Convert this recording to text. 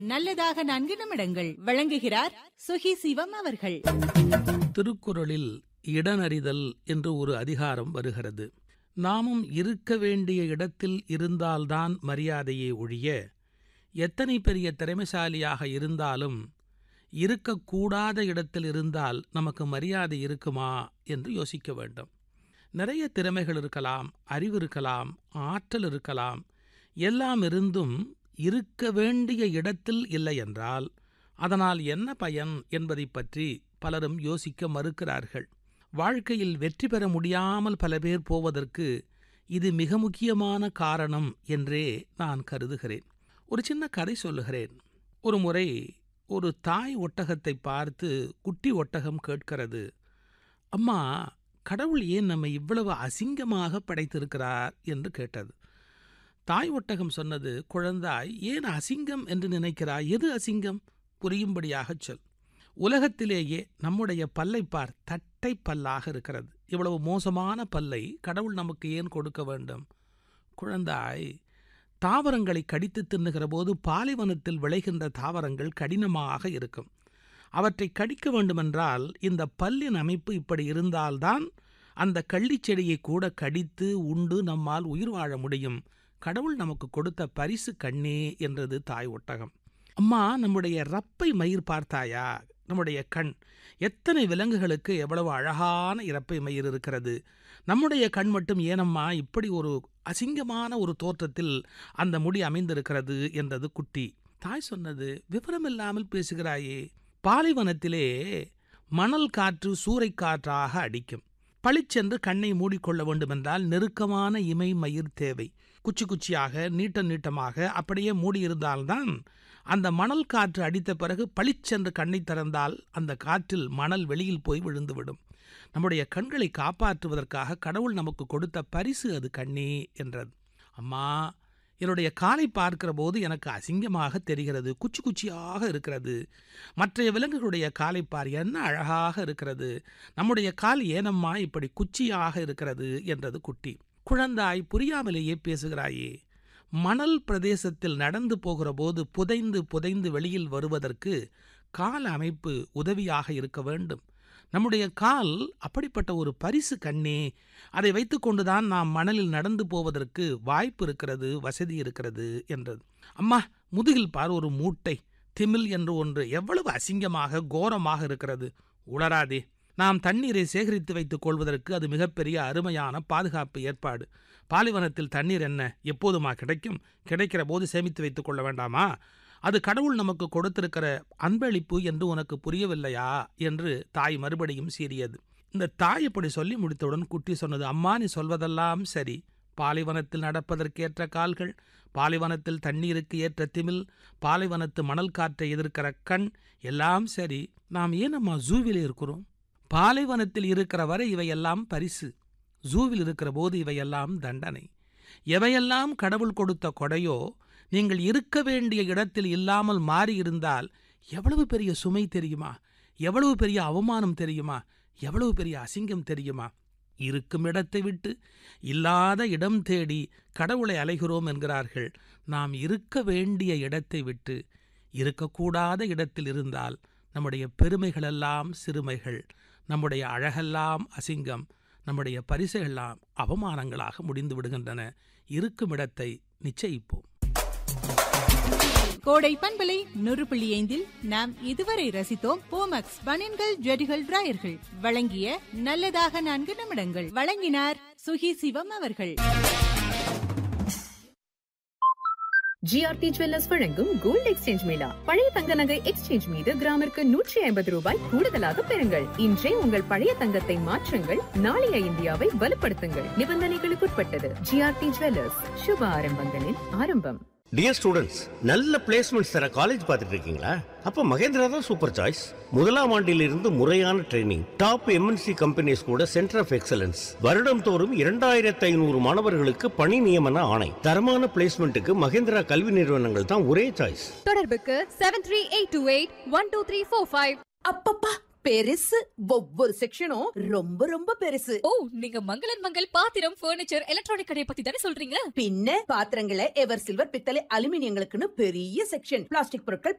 நல்லதாக நான்கு நிமிடங்கள் வழங்குகிறார் சுகி சிவம் அவர்கள் திருக்குறளில் இடனறிதல் என்று ஒரு அதிகாரம் வருகிறது நாமும் இருக்க வேண்டிய இடத்தில் இருந்தால்தான் மரியாதையை ஒழிய எத்தனை பெரிய திறமைசாலியாக இருந்தாலும் இருக்கக்கூடாத இடத்தில் இருந்தால் நமக்கு மரியாதை இருக்குமா என்று யோசிக்க வேண்டும் நிறைய திறமைகள் இருக்கலாம் அறிவு இருக்கலாம் ஆற்றல் இருக்கலாம் எல்லாம் இருந்தும் இருக்க வேண்டிய இடத்தில் இல்லை என்றால் அதனால் என்ன பயன் என்பதை பற்றி பலரும் யோசிக்க மறுக்கிறார்கள் வாழ்க்கையில் வெற்றி பெற முடியாமல் பல பேர் போவதற்கு இது மிக முக்கியமான காரணம் என்றே நான் கருதுகிறேன் ஒரு சின்ன கதை சொல்லுகிறேன் ஒரு முறை ஒரு தாய் ஒட்டகத்தை பார்த்து குட்டி ஒட்டகம் கேட்கிறது அம்மா கடவுள் ஏன் நம்மை இவ்வளவு அசிங்கமாக படைத்திருக்கிறார் என்று கேட்டது தாய் ஒட்டகம் சொன்னது குழந்தாய் ஏன் அசிங்கம் என்று நினைக்கிறாய் எது அசிங்கம் புரியும்படியாகச் சொல் உலகத்திலேயே நம்முடைய பல்லை பார் தட்டை பல்லாக இருக்கிறது இவ்வளவு மோசமான பல்லை கடவுள் நமக்கு ஏன் கொடுக்க வேண்டும் குழந்தாய் தாவரங்களை கடித்து தின்னுகிற போது பாலைவனத்தில் விளைகின்ற தாவரங்கள் கடினமாக இருக்கும் அவற்றை கடிக்க வேண்டுமென்றால் இந்த பல்லின் அமைப்பு இப்படி இருந்தால்தான் அந்த கள்ளிச்செடியை கூட கடித்து உண்டு நம்மால் உயிர் வாழ முடியும் கடவுள் நமக்கு கொடுத்த பரிசு கண்ணே என்றது தாய் ஒட்டகம் அம்மா நம்முடைய ரப்பை மயிர் பார்த்தாயா நம்முடைய கண் எத்தனை விலங்குகளுக்கு எவ்வளவு அழகான இறப்பை மயிர் இருக்கிறது நம்முடைய கண் மட்டும் ஏனம்மா இப்படி ஒரு அசிங்கமான ஒரு தோற்றத்தில் அந்த முடி அமைந்திருக்கிறது என்றது குட்டி தாய் சொன்னது விவரமில்லாமல் பேசுகிறாயே பாலைவனத்திலே மணல் காற்று சூறைக்காற்றாக அடிக்கும் பளிச்சென்று கண்ணை மூடிக்கொள்ள வேண்டுமென்றால் நெருக்கமான இமை மயிர் தேவை குச்சி குச்சியாக நீட்ட நீட்டமாக அப்படியே மூடியிருந்தால்தான் அந்த மணல் காற்று அடித்த பிறகு பளிச்சென்று கண்ணை திறந்தால் அந்த காற்றில் மணல் வெளியில் போய் விழுந்துவிடும் நம்முடைய கண்களை காப்பாற்றுவதற்காக கடவுள் நமக்கு கொடுத்த பரிசு அது கண்ணே என்றது அம்மா என்னுடைய காலை பார்க்கிற போது எனக்கு அசிங்கமாக தெரிகிறது குச்சி குச்சியாக இருக்கிறது மற்றைய விலங்குகளுடைய காலை பார் என்ன அழகாக இருக்கிறது நம்முடைய கால் ஏனம்மா இப்படி குச்சியாக இருக்கிறது என்றது குட்டி குழந்தாய் புரியாமலேயே பேசுகிறாயே மணல் பிரதேசத்தில் நடந்து போகிற போது புதைந்து புதைந்து வெளியில் வருவதற்கு கால் அமைப்பு உதவியாக இருக்க வேண்டும் நம்முடைய கால் அப்படிப்பட்ட ஒரு பரிசு கண்ணே அதை வைத்துக்கொண்டுதான் நாம் மணலில் நடந்து போவதற்கு வாய்ப்பு இருக்கிறது வசதி இருக்கிறது என்றது அம்மா முதுகில் பார் ஒரு மூட்டை திமில் என்று ஒன்று எவ்வளவு அசிங்கமாக கோரமாக இருக்கிறது உளராதே நாம் தண்ணீரை சேகரித்து வைத்துக் கொள்வதற்கு அது மிகப்பெரிய அருமையான பாதுகாப்பு ஏற்பாடு பாலைவனத்தில் தண்ணீர் என்ன எப்போதுமா கிடைக்கும் கிடைக்கிற போது சேமித்து வைத்துக் கொள்ள வேண்டாமா அது கடவுள் நமக்கு கொடுத்திருக்கிற அன்பளிப்பு என்று உனக்கு புரியவில்லையா என்று தாய் மறுபடியும் சீறியது இந்த தாய் இப்படி சொல்லி முடித்தவுடன் குட்டி சொன்னது அம்மா நீ சொல்வதெல்லாம் சரி பாலைவனத்தில் நடப்பதற்கேற்ற கால்கள் பாலைவனத்தில் தண்ணீருக்கு ஏற்ற திமில் பாலைவனத்து மணல் காற்றை எதிர்க்கிற கண் எல்லாம் சரி நாம் ஏன் அம்மா ஜூவில் இருக்கிறோம் பாலைவனத்தில் இருக்கிற வரை இவையெல்லாம் பரிசு ஜூவில் இருக்கிற போது இவையெல்லாம் தண்டனை எவையெல்லாம் கடவுள் கொடுத்த கொடையோ நீங்கள் இருக்க வேண்டிய இடத்தில் இல்லாமல் மாறியிருந்தால் எவ்வளவு பெரிய சுமை தெரியுமா எவ்வளவு பெரிய அவமானம் தெரியுமா எவ்வளவு பெரிய அசிங்கம் தெரியுமா இருக்கும் இடத்தை விட்டு இல்லாத இடம் தேடி கடவுளை அலைகிறோம் என்கிறார்கள் நாம் இருக்க வேண்டிய இடத்தை விட்டு இருக்கக்கூடாத இடத்தில் இருந்தால் நம்முடைய பெருமைகளெல்லாம் சிறுமைகள் நம்முடைய அழகெல்லாம் அசிங்கம் நம்முடைய பரிசுகள்லாம் அவமானங்களாக முடிந்து விடுகின்றன இருக்கும் இடத்தை நிச்சயிப்போம் கோடை பண்பலை நூறு புள்ளி ஐந்தில் நாம் இதுவரை ரசித்தோம் போமக்ஸ் பனியன்கள் ஜெடிகள் டிராயர்கள் வழங்கிய நல்லதாக நான்கு நிமிடங்கள் வழங்கினார் சுகி சிவம் அவர்கள் ஜிஆர்டி ஜுவல்லர்ஸ் வழங்கும் கோல்ட் எக்ஸ்சேஞ்ச் மேளா பழைய தங்க நகை எக்ஸ்சேஞ்ச் மீது கிராமிற்கு நூற்றி ஐம்பது ரூபாய் கூடுதலாக பெறுங்கள் இன்றே உங்கள் பழைய தங்கத்தை மாற்றுங்கள் நாளைய இந்தியாவை வலுப்படுத்துங்கள் நிபந்தனைகளுக்குட்பட்டது ஜிஆர்டி ஜுவல்லர்ஸ் சுப ஆரம்பங்களின் ஆரம்பம் டியர் ஸ்டூடெண்ட்ஸ் நல்ல பிளேஸ்மெண்ட்ஸ் தர காலேஜ் பார்த்துட்டு இருக்கீங்களா அப்ப மகேந்திரா தான் சூப்பர் சாய்ஸ் முதலாம் ஆண்டிலிருந்து முறையான ட்ரைனிங் டாப் எம்என்சி கம்பெனிஸ் கூட சென்டர் ஆஃப் எக்ஸலன்ஸ் வருடம் தோறும் இரண்டாயிரத்து ஐநூறு மாணவர்களுக்கு பணி நியமன ஆணை தரமான பிளேஸ்மெண்ட்டுக்கு மகேந்திரா கல்வி நிறுவனங்கள் தான் ஒரே சாய்ஸ் தொடர்புக்கு seven three eight two eight one two three four five அப்பப்பா பெருசு ஒவ்வொரு செக்ஷனும் ரொம்ப ரொம்ப பெருசு ஓ நீங்க மங்களன் மங்கள் பாத்திரம் ஃபர்னிச்சர் எலக்ட்ரானிக் கடையை பத்தி தானே சொல்றீங்க பின்ன பாத்திரங்களை எவர் சில்வர் பித்தளை அலுமினியங்களுக்குன்னு பெரிய செக்ஷன் பிளாஸ்டிக் பொருட்கள்